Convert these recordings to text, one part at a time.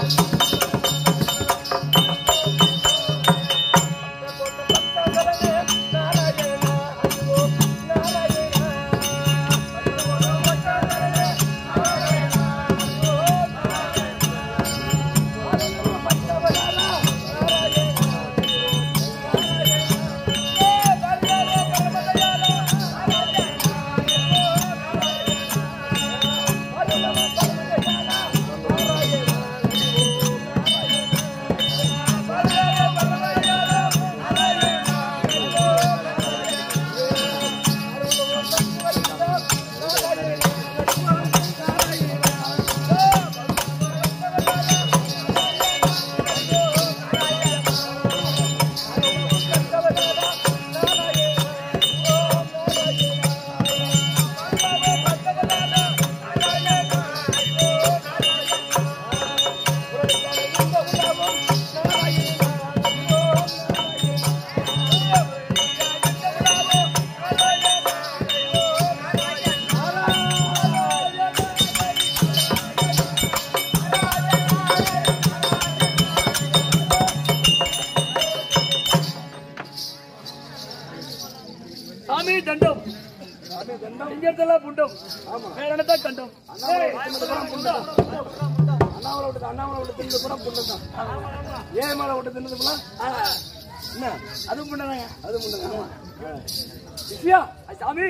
சாமி தண்டம் இங்கத்தெல்லாம் புண்டம் வேற இடத்தா கண்டம் ஏய், புண்டம். அண்ணாமலை விட்டு அண்ணாமலை விட்டு தின்னு கூட புண்ணு தான் ஏன் மலை விட்டு தின்னது கூட என்ன அதுவும் புண்டதாங்க அது முன்ன விஷயா சாமி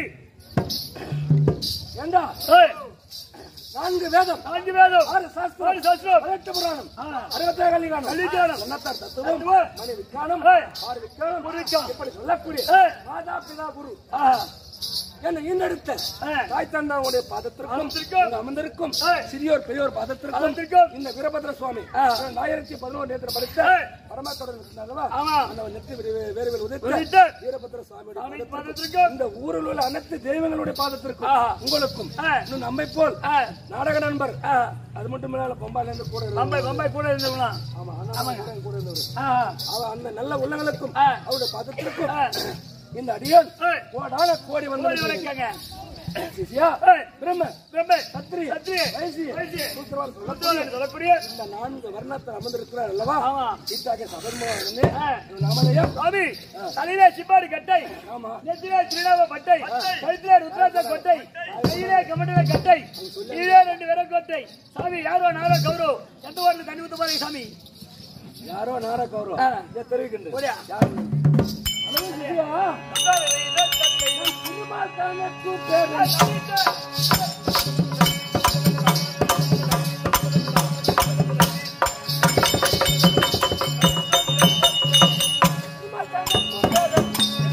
ஏண்டா ஏய், நான்கு வேதம் நான்கு வேதம் ஆறு சாஸ்திரம் ஆறு சாஸ்திரம் பதினெட்டு புராணம் ஆ. அறுபத்தே கல்விகானம் கலிகானம். தொண்ணூத்தாறு தத்துவம் தத்துவம். மணி விக்கானம் ஏய். ஆறு விக்கானம் ஒரு விக்கானம். இப்படி சொல்லக்கூடிய ஏய். மாதா பிதா குரு ஆ, என்னை ஈண்டெடுத்த ஏய். தாய் தந்தாவுடைய பாதத்திற்கும் பாதத்திற்கும். இங்கு அமர்ந்திருக்கும் ஏய். சிறியோர் பெரியோர் பாதத்திற்கும் பாதத்திற்கும். இந்த வீரபத்ர சுவாமி ஆ. ஆயிரத்தி பதினோரு நேரத்தில் படித்த ஏய். பரமாத்தோட இருந்தாங்களா ஆமா. அந்த நெத்தி வேறுவில் உதித்த உதித்த வீரபத்ர சுவாமியுடைய சாமி பாதத்திற்கும் பாதத்திற்கும். இந்த ஊரில் உள்ள அனைத்து தெய்வங்களுடைய பாதத்திற்கும் ஆஹா. உங்களுக்கும் ஆ. இன்னும் நம்மை போல் ஆ, நாடக நண்பர் ஆ, அது மட்டும் இல்லாத பொம்பால இருந்து கூட இருந்தவர். பம்பை பம்பை கூட இருந்தவங்களா ஆமா அண்ணா கூட கூட இருந்தவர் ஆ, அவ அந்த நல்ல உள்ளங்களுக்கும் ஆ. அவருடைய பதத்திற்கும் ஆ. இந்த அடியான் ஏய், கோடான கோடி வந்து கோடி வணக்கங்க சிசியா ஏய், பிரம்ம பிரம்மை, சத்திரிய சத்திரிய, வைசிய வைசிய, சூத்திரவான் சொல்லக்கூடிய முத்துவலன் சொல்லக்கூடிய இந்த நான்கு வர்ணத்தில் அமர்ந்திருக்கிறார் அல்லவா ஆமா. இத்தாக்க சபர்மனே ஆ. நாமலையம் சாமி தலையிலே சிப்பாடு கட்டை ஆமா நெத்திலே திருநாவ பட்டை கழுத்திலே ருத்ராட்ச கொட்டை கையிலே கமண்டல கட்டை கீழே ரெண்டு விரல் கொட்டை சாமி யாரோ நாரோ கௌரவ் எந்த ஊர்ல தண்ணி ஊத்த போறீங்க சாமி யாரோ நார கௌரவம் ஆ. இதை தெரிவிக்கின்றேன் போறியா? யாரு? ஹலோ, சிசியா. சினிமா கணக்கு பேரு. சினிமா கணக்கு பேரு.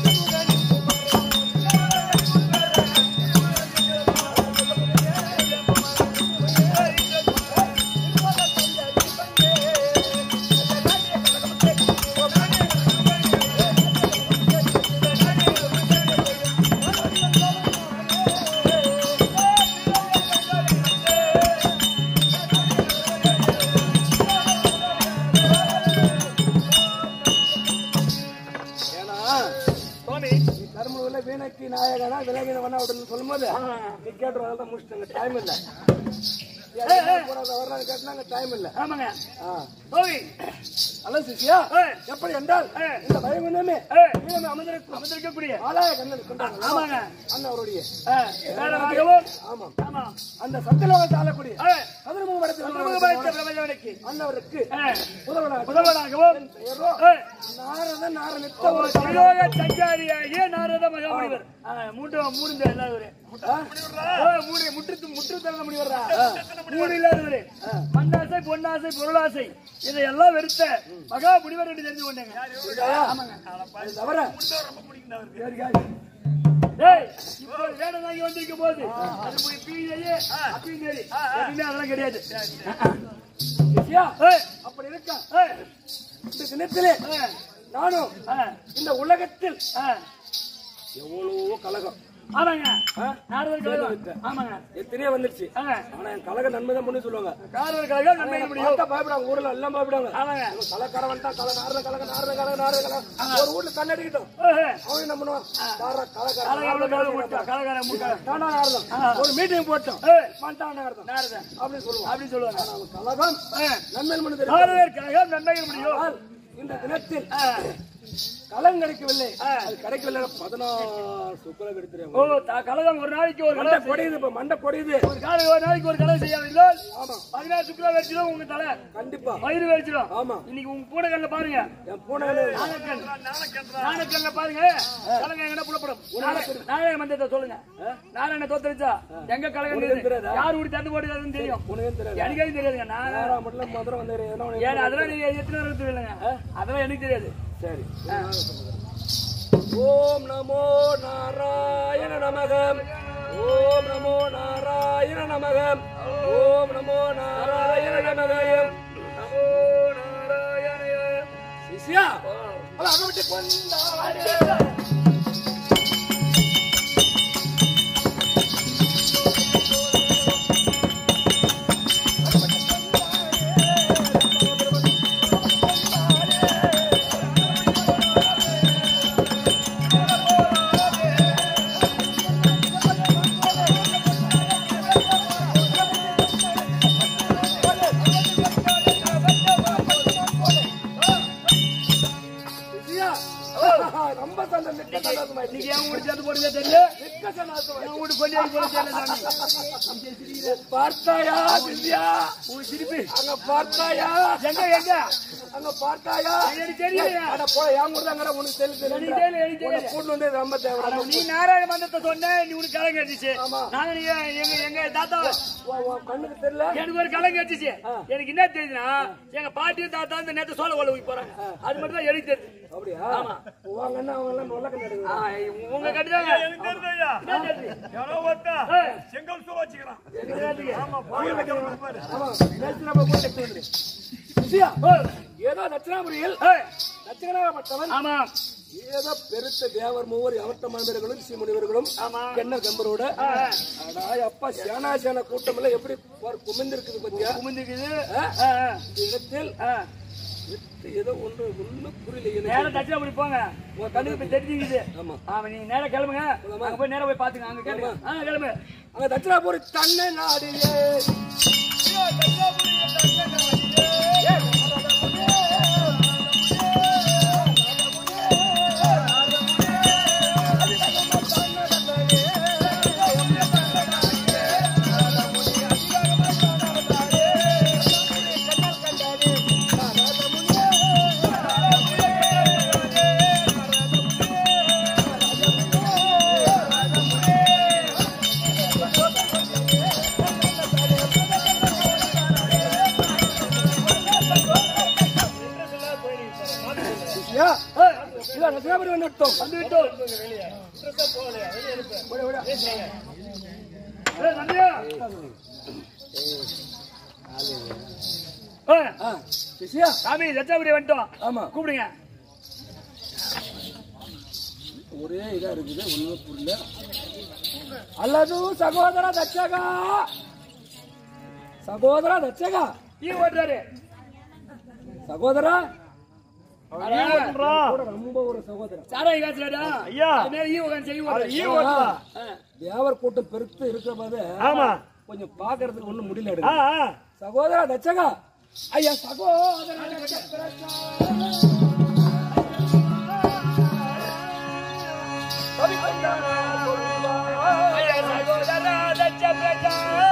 ஏன்னா சுவாமி நீ கருமூல வீணக்கி நாயகனா விலகினவனா அப்படின்னு சொல்லும்போது நீ கேட்டு தான் முடிச்சிட்டாங்க டைம் இல்ல போறாத வரலாறு கேட்டாங்க டைம் இல்ல ஆமாங்க ஆ. சுவாமி ஹலோ சிசியா ஏய், எப்படி என்றால் ஏய். இந்த பயமுனமே ஏய், வீரமே அமர்ந்திருக்கும் அமர்ந்திருக்கக்கூடிய ஆலாய கண்ணன் கொண்டாங்க ஆமாங்க அண்ணன் அவருடைய ஏய், வேறமாகவும் ஆமாம் ஆமா அந்த சத்தியலோகத்தை ஆளக்கூடிய ஏய், கதிர்முக சதுர்முக படைத்த படத்தில் பிரபஞ்சவனுக்கு அண்ணவருக்கு ஏய், புதல்வனாக முதல்வனாகவும் பெயரோ ஏய், நாரத நாரனித்த ஒரு ஒரு திரிலோக சஞ்சாரியாகிய நாரத மகாமுனிவர் ஆ, மூன்று மூணு இல்லாதவரு மூணு முற்று முற்று தரத முடிவர்றா மூணு இல்லாதவரு மண்ணாசை பொன்னாசை பொருளாசை இதையெல்லாம் வெறுத்த மகா முனிவர் என்று தெரிஞ்சு கொண்டேங்க ஆமாங்க அது தவிர டேய், இப்போ வேடம் வாங்கி வந்திருக்கும் போது அது போய் பீழையே, அப்பீன் சரி. எப்பவுமே அதெல்லாம் கிடையாது சிசியா ஏய், அப்படி இருக்க ஏய், இந்த தினத்திலே ஏய், நானும் ஏய், இந்த உலகத்தில் ஏய். எவ்வளவோ கலகம் ஆமாங்க ஆ? நாரதர் கழகம் ஆமாங்க எத்தனையோ வந்துருச்சு ஆ. ஆனா என் கழக நன்மை தான் பண்ணி சொல்லுவாங்க நாரதர் கழகம் நன்மை முடியும் பார்த்தா பயப்படுவாங்க ஊர்ல எல்லாம் பயப்படுவாங்க ஆமாங்க இவன் கலக்காரன் வந்துட்டான், கல நாரத கலக, நாரத கலக, நாரத கலக. ஒரு வீட்டுல கண்ணடிக்கட்டும். ஓஹே. அவன் என்ன பண்ணுவான்? தாரா, கலக்காரன், கழகம் நாரத எவ்வளவு கலக, கழகம் முட்டா, கழகம் முட்டா. தாண்டா நாரதம். ஒரு மீட்டிங் போட்டோம் ஏய், வந்துட்டான் நாரதம். நாரதர் அப்படின்னு சொல்லுவான் அப்படி சொல்லுவாங்க ஆனா அவன் கலகம் ஆ. நன்மை பண்ணி தெரியும் நாரதர் கழகம் நன்மை முடியும் ஆனால் இந்த தினத்தில் ஆ. கலம் கிடைக்கவில்லை அது கிடைக்கவில்லை பதினாறு சுக்கரம் கிடைத்திருக்காங்க ஓ த- கழகம் ஒரு நாளைக்கு ஒரு மண்டை கழகம் பொடியுது இப்ப மண்டை பொடியுது ஒரு காலம் ஒரு நாளைக்கு ஒரு கலவை செய்யாவில்லை ஆமா பதினாறு சுற்றுலா வச்சிடும் உங்க தலை கண்டிப்பா வயிறு வச்சிடும் ஆமா இன்னைக்கு உங்க பூனை கண்ணில் பாருங்க என் பூனை நாணக்கண் நாணக்கண்ல பாருங்க கலங்க எங்க புலப்படும் நாராய- நாராயண மந்திரத்தை சொல்லுங்க நாராயண தோத்தரிச்சா எங்க கலகம் தெரியாதா? யார் ஊடி தந்து போடுறதுன்னு தெரியும் உனக்கு தெரியாது எனக்கே தெரியாதுங்க நான் நேரா மட்டும் மதுரை வந்து எதனா உனக்கு ஏன் அதெல்லாம் நீங்க எத்தனை நேரம் இல்லைங்க அதெல்லாம் எனக்கு தெரியாது சரி ஓம் நமோ நாராயண நமகம் ஓம் நமோ நாராயண நமகம் ஓம் நமோ நாராயண நமகம் நமோ நாராயண சிஷ்யா அவ அகவிட்டு கொண்டாடு சிஷ்யா ரொம்ப சந்தோஷம் மிக்க சந்தோஷமா இருக்கு. இன்னைக்கு என் வீடு சேர்த்து போடுங்க தெரியல மிக்க சந்தோஷமா என் வீடு கொல்லி போல தெரியல சாமி இருக்கு. பார்த்தாயா சிஷ்யா உங்க சிரிப்பு அங்க பார்த்தாயா எங்க எங்க அங்க பார்த்தாயா எனக்கு தெரியலையா அட போ என் கூட தாங்கடா உனக்கு தெரியுது எனக்கு தெரியல எனக்கு உன்னை தெரியல கூட்டு வந்து ரொம்ப தேவை ஆனா நீ நாராயண மந்திரத்தை சொன்ன நீ உனக்கு கலங்க அடிச்சு ஆமா. நாங்க நீங்க எங்க எங்க தாத்தா உன் உன் கண்ணுக்கு தெரியல எனக்கு ஒரு கலங்க அடிச்சு எனக்கு என்ன தெரியுதுன்னா எங்க பாட்டியும் தாத்தா இந்த நேரத்தை சோழ கொள்ள போய் போறாங்க அது மட்டும் தான் எனக்கு தெரியுது அப்படியா உன் கண்ணு அவங்க எல்லாம் நல்ல கண்ணு எடுக்கணும் ஆ, உங்க கட்டுதாங்க என்ன தெரியுது? ஏய், செங்கல் சூழ வச்சுக்கிறான் எனக்கு தெரியாதுங்க. ஆமா நேத்திரமா போய் எடுத்து வந்துரு. சிஷ்யா ஓ, ஏதோ தட்சிணாபுரியில் ஏய், தட்சகனாகப்பட்டவன் ஆமா ஏதோ பெருத்த தேவர் மூவர் அவர்த்த மாந்தர்களும் சிமுனிவர்களும் ஆமா. கென்ன கம்பரோட ஆ, அடா அப்பா சேனா சேன கூட்டம் எல்லாம் எப்படி பாரு குமிந்திருக்குது பாத்தியா குமிந்துக்குது ஆ? ஆ, ஆ, இந்த இடத்தில் ஆ. எட்டு ஏதோ ஒன்று ஒண்ணு புரியல எனக்கு நேரா தட்டில அப்படி போங்க உங்க கண்ணுக்கு போய் தெரிஞ்சுக்குது ஆமா ஆமா நீங்க நேரா கிளம்புங்க அங்க போய் நேரா போய் பாத்துங்க அங்க கேளுங்க ஆ கிளம்பு அங்க தட்சிணாபுரி தன்னை நாடியே யா இல்ல தட்சிணாபுரி வந்து விட்டோம் வந்து விட்டோம் விட, விட. ஏய், நந்தியா. ஏய், ஆ, சிஷ்யா சாமி தச்சாபுரி வந்துட்டோம் ஆமா கூப்பிடுங்க ஒரே இதா இருக்குது ஒண்ணும் புரியல அல்லது சகோதர தட்சகா சகோதர தட்சகா ஈ ஓட்டுறாரு சகோதரா அட, கூட ரொம்ப ஒரு சகோதரன் சாராய காசுலடா ஐயா. அது மேல ஈ உட்காந்து செய்ய ஓட்டுறாரு. ஈ ஓட்டுவா. ஆ. தேவர் கூட்டம் பெருத்து இருக்கிற போது ஆமா கொஞ்சம் பாக்குறதுக்கு ஒண்ணும் முடியல ஆ, எடுக்க. ஆ. சகோதரா தட்சகா ஐயா சகோதர ஐயா, சகோதரா, தச்சபேட்டா.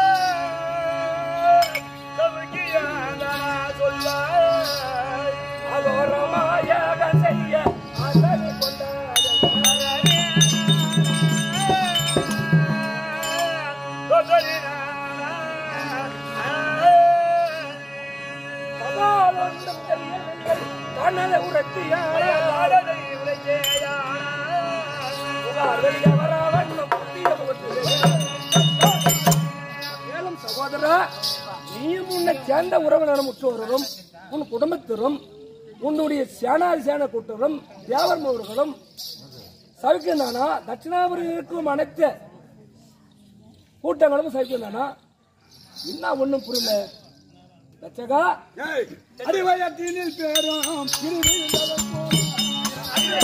சவுக்கியாதா சொல்வாய். அகோரமாயாக செய்ய அசல் சவாலொன்றும் தெரியவில்லை தனது உரத்தியாள மேலும் சகோதரா நீயும் உன்னை சேர்ந்த உறவினரும் உற்றவர்களும் உன் குடும்பத்தினரும் உன்னுடைய சேனாதி சேன கூட்டரும் தேவர் மூவர்களும் சவுக்கியம் தானா தட்சிணாபுரம் இருக்கும் அனைத்து கூட்டங்களும் சவுக்கியம் தானா என்ன ஒண்ணும் புரியல தச்சகா அறிவயத்தினில் பேரும் பிரிவில் நடக்கும்.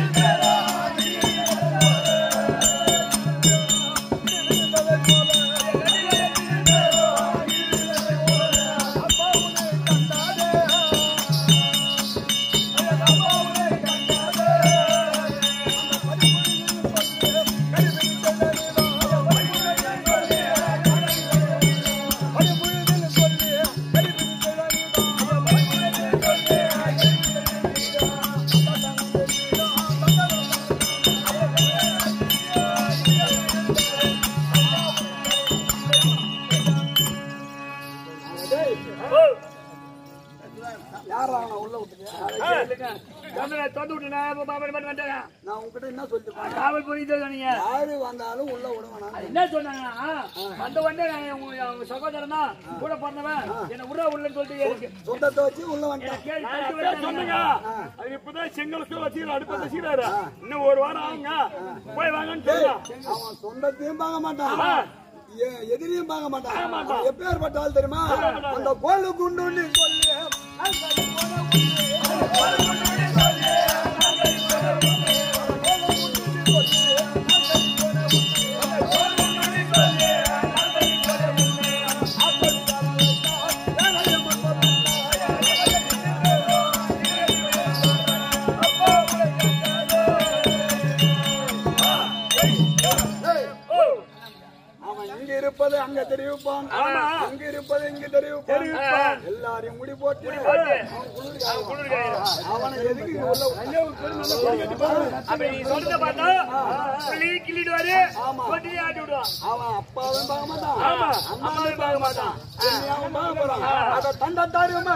யாரா அவனை உள்ள விட்டுருக்க? தம்பி, தொட்டு விட்டுனா, இப்ப பாப்பா மட்டும் வந்துட்டாங்க. நான் உன்கிட்ட என்ன சொல்லிட்டு காவல் போலீஸ் சொன்னீங்க யாரு வந்தாலும் உள்ள விடுவானா என்ன சொன்னாங்கன்னா வந்த உடனே நான் உங்க அவங்க சகோதரனா கூட பிறந்தவன் என்ன உள்ள உள்ளன்னு சொல்லிட்டு இருக்கு சொந்தத்தை வச்சு உள்ள வந்துட்டான் கேள்வி தட்டு விட்டாங்க. அது இப்பதான் செங்கல் சூழ சீர அடுப்பத்தை சீராரு இன்னும் ஒரு வாரம் ஆகுங்க போய் வாங்கன்னு சொல்லுங்க அவன் சொந்தத்தையும் பார்க்க மாட்டான் எ- எதிரியும் பார்க்க மாட்டான் எப்பேற்பட்ட ஆள் தெரியுமா அந்த கோலு குண்டு சொல்லி அவன் இங்க இருப்பது அங்க தெரிவிப்பான் அங்க இருப்பது இங்க தெரிவிப்பான் எல்லாரையும் முடி போட்டு அவன் குளிர்காய- அவனை எதுக்கு இங்க உள்ள விட்டான்? அப்ப நீ சொல்றத பார்த்தா கிள்ளி கிள்ளிடுவாரு கொட்டி ஆட்டி விடுவான் அவன் அப்பாவும் பார்க்க மாட்டான் அம்மாவும் பார்க்க மாட்டான் என்னையாவும் பார்க்க போறான் அத தண்டத்தாரியும்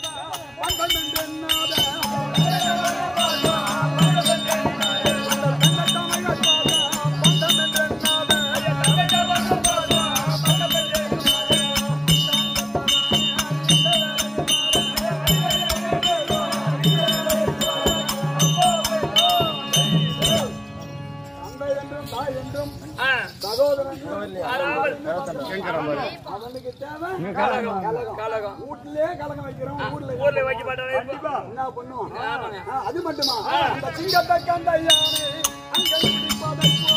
தந்தை என்றும் தாய் என்றும் ஆ, சகோதரன் அதாவது, அவனுக்கு தேவை கலகம் கலகம் வீட்டிலே கலகம் வைக்கிறோம் ஊர்ல ஊர்ல வைக்க மாட்டாரு என்ன பண்ணுவோம் ஆ, அது மட்டுமா அந்த சிங்கத்தை கண்ட யானை அங்கே பிடிப்பதற்கோ.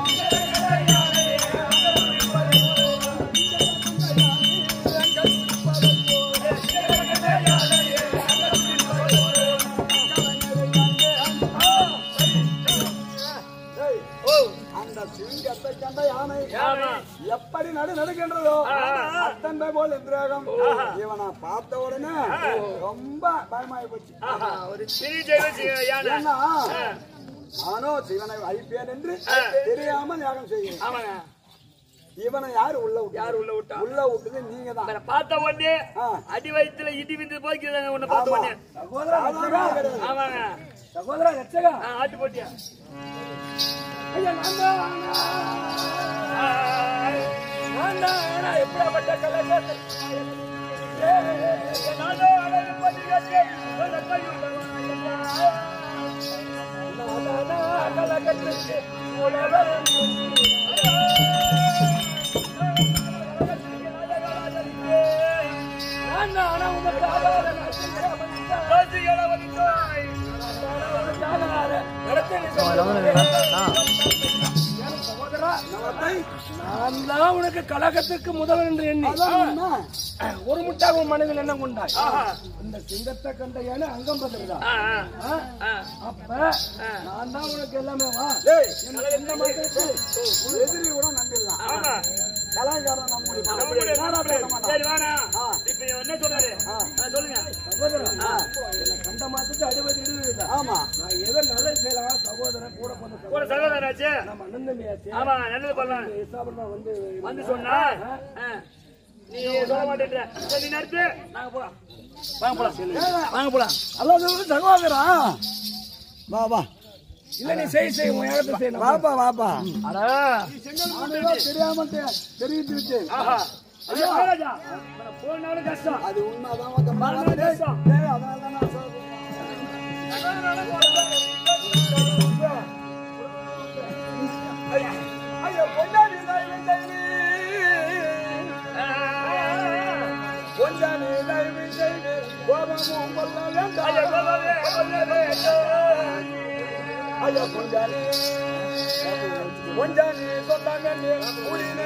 ஏய், அந்த சிங்கத்தை கண்ட யானை எப்படி நடு நடுக்கின்றதோ அத்தன்மை போல் எந்திரகம் இவனை பார்த்த உடனே ரொம்ப பயமாயி போச்சு ஒரு சிறி செய்வ யானை ஏன்னா நானோ சிவனை அழிப்பேன் என்று தெரியாமல் யாகம் செய்யும் ஆமாங்க இவனை யாரு உள்ள விட்டு யார் உள்ள விட்டா உள்ள விட்டது நீங்க தான் அவரை பார்த்த உடனே ஆ. அடி வயித்துல இடி விந்து போய்க்கிறாங்க உன்னை பார்த்த உடனே சாதாரணமா கிடையாது. ஆமாங்க சகோதரா ரட்சகா ஆ, ஆட்டு போட்டியா ஐயா நான் தான் நான் தான் நான் எப்படியாப்பட்ட கலைஞர் நானோ அழகு பதிகாட்சி ஒரு கலகத்திற்கு உலகம் நான் தான் உமக்கு ஆதார நான் தான் உனக்கு கலகத்திற்கு முதல்வன் என்று எண்ணி ஒரு முட்டாக உன் மனதில் என்ன கொண்டாய் இந்த சிங்கத்தை கண்ட ஏன அங்கம் பதில்தா அப்ப நான் தான் உனக்கு எல்லாமே வா எனக்கு எந்த மக்களுக்கு எதிரி கூட நம்பிடலாம் கலாச்சாரம் நம்ம சரி வாடா இப்ப இவர் என்ன சொல்றாரு ஆ, சொல்லுங்க சகோதரன் என்னை கண்ட மாத்துக்கு அறுபது இடுவீதா ஆமா நான் எதை நல்லது செய்யலாம் சகோதரன் கூட கொஞ்சம் கூட சகோதராச்சு நம்ம அண்ணன் தம்பியாச்சு ஆமா நல்லது பண்ணலாம் இசாபுரம் வந்து வந்து சொன்னா ஆ, நீ சொல்ல மாட்டேன்ற சரி நிறுத்து நாங்க போலாம் வாங்க போலாம் வாங்க போலாம் அல்லாத சகோதரா வா வா இல்ல நீ செய் செய் உன் இடத்துல செய்யணும் வாப்பா வாப்பா அடா தெரியாம தெரிவித்து விட்டேன் ஆஹா ஐயோ மகாராஜா போனாலும் கஷ்டம் அது உண்மைதான் உங்க மகன் டேய், டேய், அதனால தான் நான் சொல்றேன். வேண்டாம் ஐயா கோபாலே கொல்ல வேண்டாம் ஐயா கொஞ்சானே கொஞ்சானே சொன்னாங்க முடினே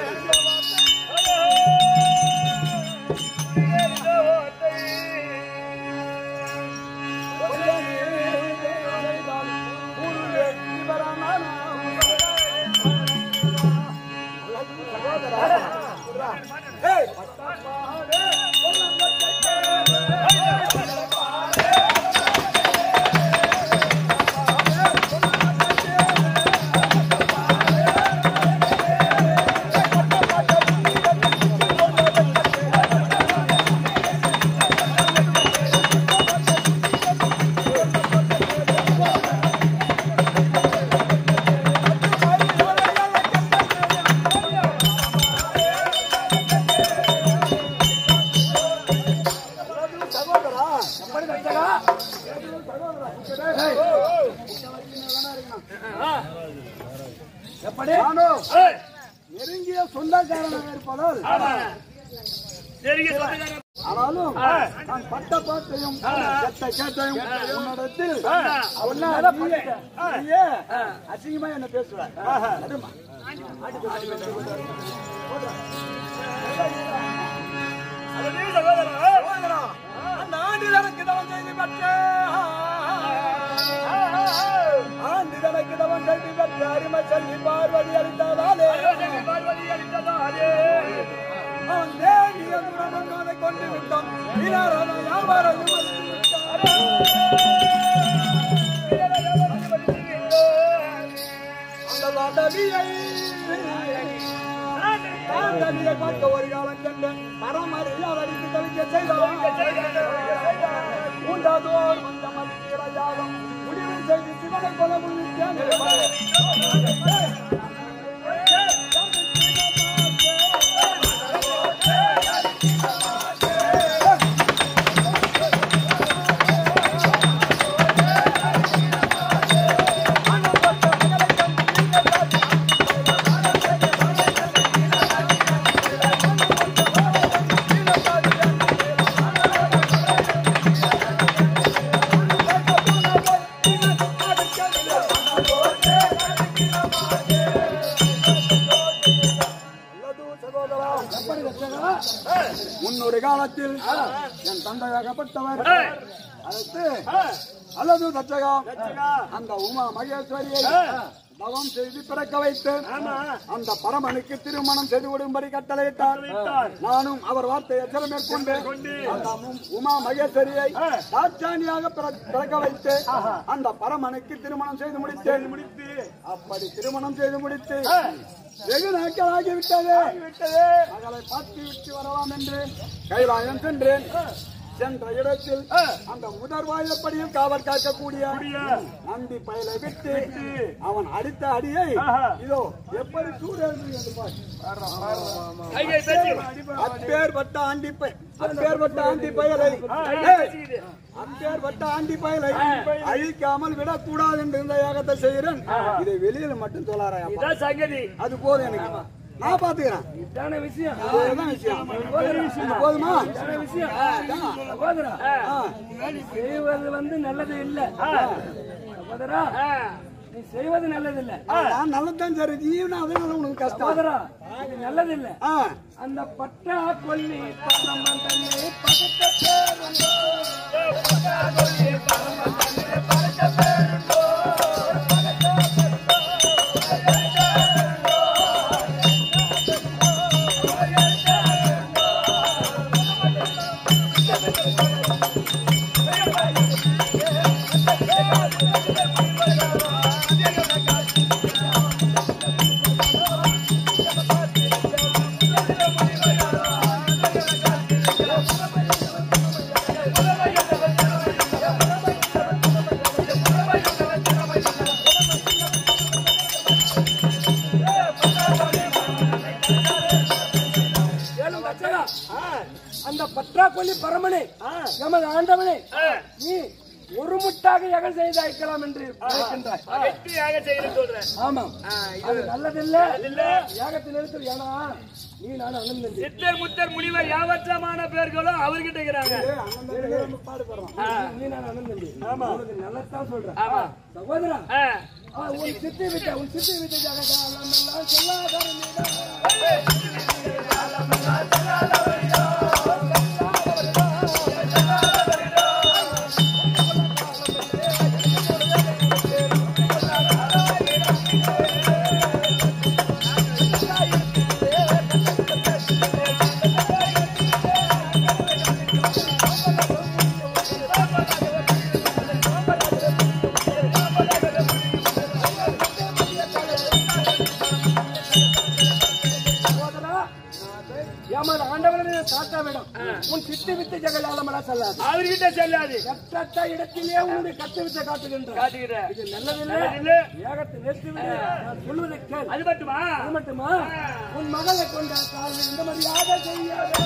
எப்படி நெருங்கிய சொந்தக்காரனாக இருப்பதால் ஆனாலும் நான் பட்ட பாட்டையும் கெட்ட கேட்டையும் உன்னிடத்தில் அவனால நீயே அசிங்கமா என்ன பேசுவ அதுமா. அந்த ஆண்டிதனுக்கு தவம் செய்து பெற்ற ஆண்டிதனுக்கு தவம் செய்து பெற்ற அருமை செல்வி பார்வதி அளித்ததாலே அவன் தேடிய குணம் அதை கொண்டு விட்டான் வீரரான வியாபாரம் அந்த வாடவியை தாண்டவியை பார்க்க ஒரு காலம் கண்டு பரமரியாதை அடித்து தவிக்க செய்தான் மூன்றாவதோர் மந்தம் அளிக்கிற யாகம் முடிவு செய்து சிவனை கொலை முடித்தேன் முன்னொரு காலத்தில் என் தந்தையாகப்பட்டவர் அடுத்து அல்லது தச்சகா அந்த உமா மகேஸ்வரியை தவம் செய்து பிறக்க வைத்தேன் அந்த பரமனுக்கு திருமணம் செய்து விடும்படி கட்டளையிட்டார் நானும் அவர் வார்த்தையை சில மேற்கொண்டு அந்த உம்- உமா மகேஸ்வரியை சாட்சாணியாக பிற- பிறக்க வைத்து அந்த பரமனுக்கு திருமணம் செய்து முடித்தேன் முடித்து அப்படி திருமணம் செய்து முடித்து வெகு நாட்கள் ஆகிவிட்டது மகளை பார்த்து விட்டு வரலாம் என்று கைலாயம் சென்றேன் சென்ற இடத்தில் அந்த முதற் வாயிலப்படியில் காவல் காக்கக்கூடிய நந்தி பயலை விட்டு அவன் அடித்த அடியை இதோ எப்படி சூழல் என்று பார். அப்பேற்பட்ட ஆண்டி பய அப்பேற்பட்ட ஆண்டி பயலை ஏய், அப்பேற்பட்ட ஆண்டி பயலை அழிக்காமல் விடக்கூடாது என்று இந்த யாகத்தை செய்கிறேன் இதை வெளியில மட்டும் சொல்லாராயா சங்கதி அது போதும் எனக்கு நான் பாத்துக்கிறேன் இதான விஷயம் இதுதான் விஷயம் இது போதுமா இதான விஷயம் அதான். சகோதரா ஆ. நீ செய்வது வந்து நல்லது இல்ல சகோதரா நீ செய்வது நல்லது இல்ல நான் நல்லதான் சரி ஜீவனா அதனால உனக்கு கஷ்டம் சகோதரா இது நல்லது இல்ல ஆ அந்த பட்டா கொல்லி பரமன் தன்னை பகத்த பேருண்டோ பட்டா கொல்லி பரமன் தன்னை பகத்த பேருண்டோ ஏலும் தச்சகா, அந்த பற்றாக்கொல்லி பரமனே நமது ஆண்டவனே நீ ஒரு முட்டாக எகல் செய்து அழைக்கலாம் என்று நினைக்கின்றாய் வெற்றியாக செய்யணும் சொல்றேன் ஆமாம் ஆ, அது நல்லதில்ல இல்ல யாகத்தில் இருக்கிற ஏன்னா நீ நான் அண்ணன் தம்பி சித்தர் முத்தர் முனிவர் யாவற்றமான பேர்களும் அவர்கிட்ட இருக்கிறாங்க நீ நான் அண்ணன் தம்பி உனக்கு நல்லதான் சொல்றேன் ஆமா. சகோதரா ஆ, ஆ, உன் சித்தி விட்ட உன் சித்தி விட்ட ஜகதாலம் எல்லாம் சொல்லாத நீதான். சகோதரா, ஏமாறு ஆண்டவனே தாத்தாவிடம் உன் சித்தி வித்த ஜெகலாலமடா சொல்லாது அவர்கிட்ட செல்லாது கட்டத்த இடத்திலே உன்னுடைய கத்து வித்த காட்டுகின்ற காட்டுகிறேன் இது நல்லதில்லை நல்லதில்லை. ஏகத்தை நிறுத்திவிடு நான் சொல்வதை கேள் அது மட்டுமா அது மட்டுமா உன் மகளை கொண்ட கால் இந்த மரியாதை செய்யாத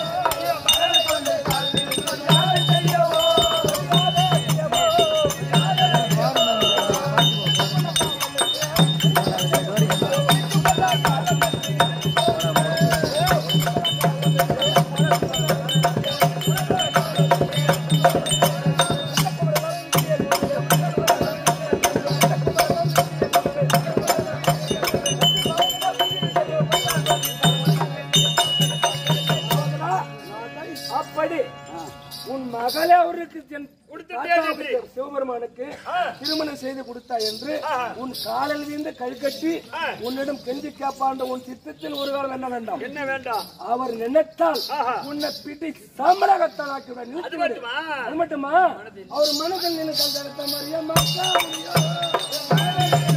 அப்படி உன் மகளை அவருக்கு தென்- கொடுத்துட்டே தாத்தாவுக்கு இருக்கு. சிவபெருமானுக்கு திருமணம் செய்து கொடுத்தா என்று உன் காலில் வீழ்ந்து கை கட்டி உன்னிடம் கெஞ்சி கேட்பாண்ட உன் சித்தத்தில் ஒரு காலம் என்ன வேண்டாம் என்ன வேண்டாம் அவர் நினைத்தால் உன்னை பிடி சாம்பலாகத்தான் ஆக்கிவிட அது மட்டுமா அது மட்டுமா அவர் மனதில் நினைத்த அந்த இடத்த மாதிரியே மக்கா முடியும்.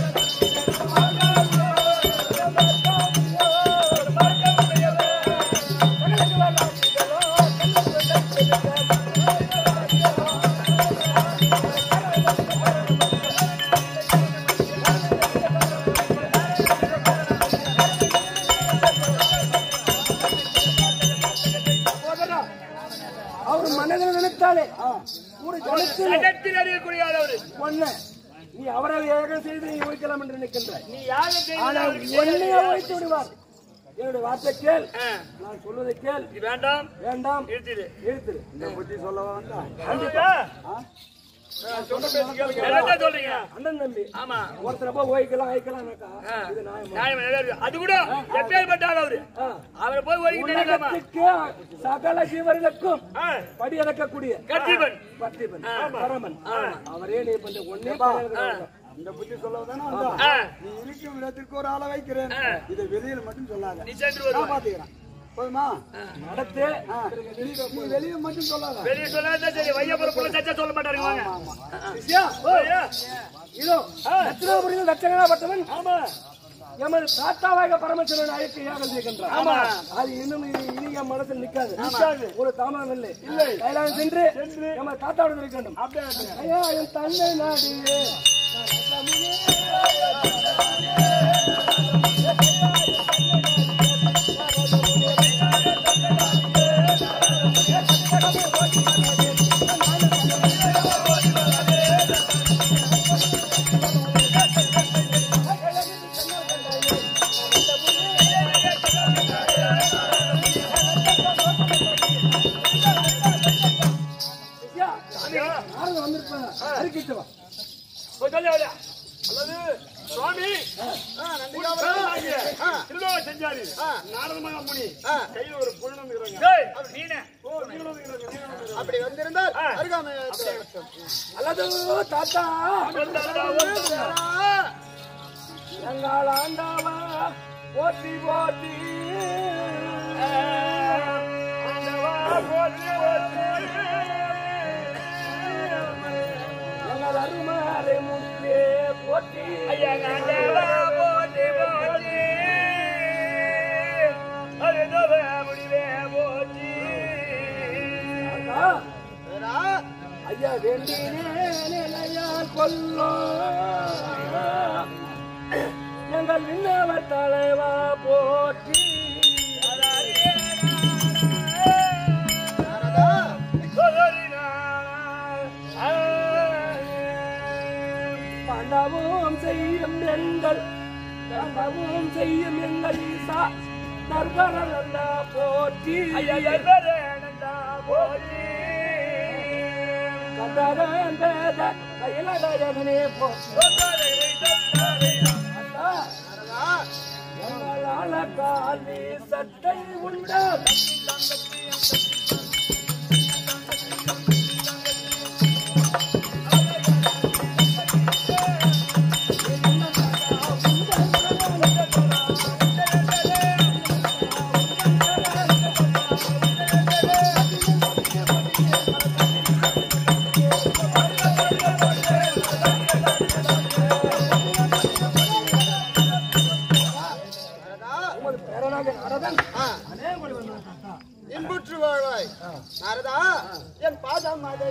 சகோதரா, அவர் மனதில் நினைத்தாலே ஒரு ஜனத்தில் சட்டத்தில் அறியக்கூடியாதவர் ஒண்ணு நீ அவரை ஏகம் செய்து நீ வைக்கலாம் என்று நினைக்கின்றாய் நீ யாரை ஆனா செய்தாலும் ஒன்னையே வைத்து விடுவார் என்னுடைய வார்த்தை கேள் நான் சொல்வதை கேள் இது வேண்டாம் வேண்டாம் நிறுத்திடு எழுத்துரு என்னதான் சொல்றீங்க அண்ணன் தம்பி ஆமா ஒருத்தர போய் ஓய்க்கலாம் ஐக்கலாம் இது நியாயமா நியாயம் நிறைவேறு. அது கூட எப்பேற்பட்டால் அவரு ஆ. அவரை போய் ஒதுக்கி தெரியாமா உலகத்துக்கு சகல ஜீவர்களுக்கும் படி இறக்கக்கூடிய கத்திபன் பத்திபன் பரமன் அவரே நீ பண்ண ஒன்னே இந்த புத்தி சொல்லவதானே ஆ, நீ இருக்கும் இடத்திற்கு ஒரு ஆளை வைக்கிறேன் இதை வெளியில மட்டும் சொல்லாத நீ சென்று வருவாய். நான் பாத்துக்கிறேன் போதுமா நடத்து நீ வெளியே மட்டும் சொல்லாத வெளியே சொல்லாதா சரி வையபுரப்புல சச்சா சொல்ல மாட்டாருங்க வாங்க சிஷ்யா, ஓய்யா. இதோ தட்சிணாபுரியில் தட்சணாபட்டவன் ஆமா எமது தாத்தாவாக பரமேஸ்வரன் அழைக்க யாகம் செய்கின்றார் ஆமா. அது இன்னும் இனி இனி என் மனசில் நிற்காது நிற்காது ஒரு தாமதம் இல்லை இல்லை கைலாயம் சென்று எமது தாத்தாவோட இருக்க வேண்டும் ஐயா என் தந்தை நாடியே ஐயா, நாரத வந்திருப்பேன் அறிக்கிட்டு வா போய் சொல்லு அவளை. அல்லது சுவாமி திருவிழா செஞ்சாரு நாரதமாக முனி கையில ஒரு புள்ளம் டேய் நீனே அப்படி வந்திருந்தால் அருகாமை அல்லது தாத்தா எங்கள் ஆண்டாவா போற்றி போற்றி எங்கள் அருமாலை முன்னே போற்றி தாத்தா, ஐயா வேண்டினே நிலையால் கொல்லும் எங்கள் விண்ணவ தலைவா போற்றி தாண்டவும் செய்யும் எங்கள் தாண்டவும் செய்யும் எங்கள் ஈசா தர்பரல்ல போற்றி கந்தரன் பேத கையிலடனே போற்றி எங்களால காலி சட்டை உண்டா உமது பேரனாக நடதன் அநேக மொழி வந்தான் தாத்தா இன்புற்று வாழ்வாய் நாரதா என் பாதம் அதை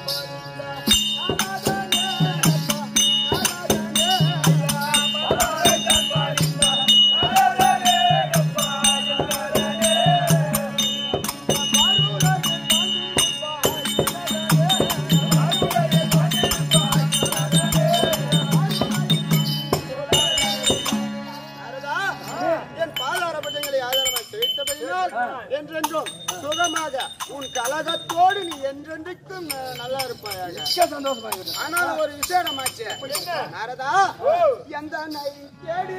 நாரதா என் பாதாரபட்டங்களை ஆதாரமாக செலுத்தபடியால் என்றென்றும் சுகமாக உன் கலகத்தோடு நீ என்றென்றைக்கும் ந- நல்லா இருப்பாயாக மிக்க சந்தோஷமாக இருக்கிறேன் ஆனால் ஒரு விசேடமாச்சு நாரதா எந்த நை தேடி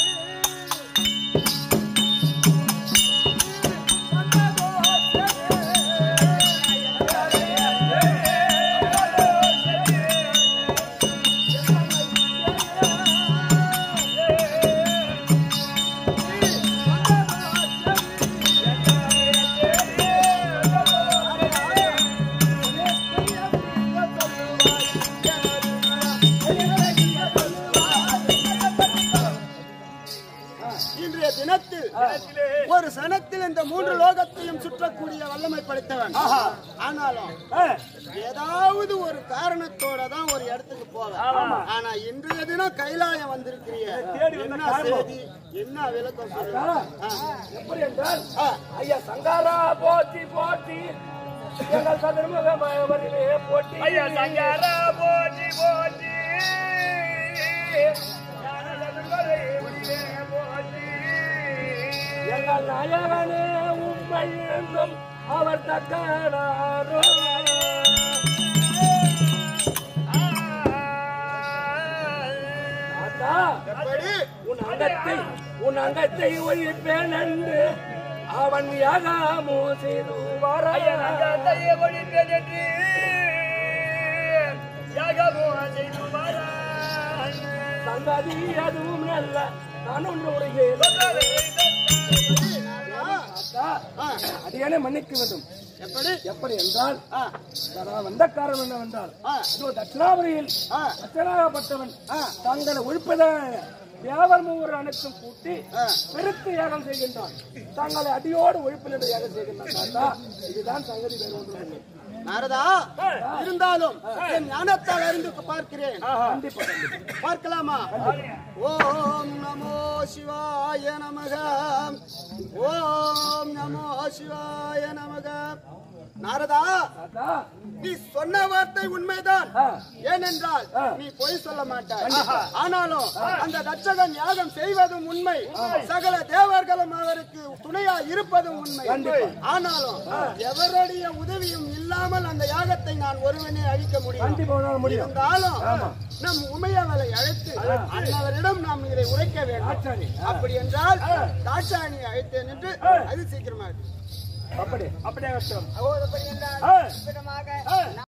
இன்றைய தினத்தில் ஒரு சனத்தில் இந்த மூன்று லோகத்தையும் சுற்றக்கூடிய வல்லமை படைத்தவன் ஆனாலும் ஏதாவது ஒரு காரணத்தோட தான் ஒரு இடத்துக்கு போவேன் ஆனா இன்றைய தினம் கைலாயம் வந்திருக்கிறிய என்ன செய்தி என்ன விளக்கம் சொல்லுங்க எப்படி என்றால் ஐயா சங்காரா போற்றி போற்றி எங்கள் சதுர்முக மகவரிலே போற்றி ஐயா சங்காரா போற்றி போற்றி ஞான சதுர்வரை முடிவே போற்றி எங்கள் நாயகனே உண்மை என்றும் அவர் தக்கனாரோ தாத்தா எப்படி உன் அங்கத்தை உன் அங்கத்தை ஒழிப்பேன் என்று அவன் யாகாமோ செய்து ஐயா நங்கத்தையே ஒழிப்பேன் என்று யாகமோ செய்து வாரான். சங்கதி அதுவும் நல்ல நான் ஒன்று உரைகிறேன் ஆ, அடியானே மன்னிக்க வேண்டும் எப்படி எப்படி என்றால் ஆ, நான் வந்த காரணம் என்னவென்றால் ஆ, இதோ தட்சிணாபுரியில் ஆ, தட்சணாகப்பட்டவன் தங்களை ஒழிப்பதாக தேவர் மூவர் அனைத்தும் கூட்டி ஆ. பெருத்து யாகம் செய்கின்றான் தங்களை அடியோடு ஒழிப்பில் என்று யாகம் செய்கின்றான் தாத்தா இதுதான் சங்கதி வேறு ஒன்றும் இல்லை. நாரதா இருந்தாலும் என் ஞானத்தால் அறிந்து பார்க்கிறேன் கண்டிப்பா கண்டிப்பா பார்க்கலாமா ஓம் நமோ சிவாய நமக ஓம் நமோ சிவாய நமக நாரதா தாத்தா நீ சொன்ன வார்த்தை உண்மைதான் ஆ. ஏனென்றால் நீ பொய் சொல்ல மாட்டாய் ஆனாலும் அந்த தட்சகன் யாகம் செய்வதும் உண்மை சகல தேவர்களும் அவருக்கு துணையா இருப்பதும் உண்மை ஆனாலும் எவருடைய உதவியும் இல்லாமல் அந்த யாகத்தை நான் ஒருவனே அழிக்க முடியும் கண்டிப்பா உன்னால முடியும் இருந்தாலும் நம் உமையவளை அழைத்து அன்னவரிடம் நாம் இதை உரைக்க வேண்டும் சரி அப்படி என்றால் தாட்சாணியை அழைத்தேன் என்று அது சீக்கிரமாக அப்படி அப்படியே கஷ்டம் அப்படி என்றால்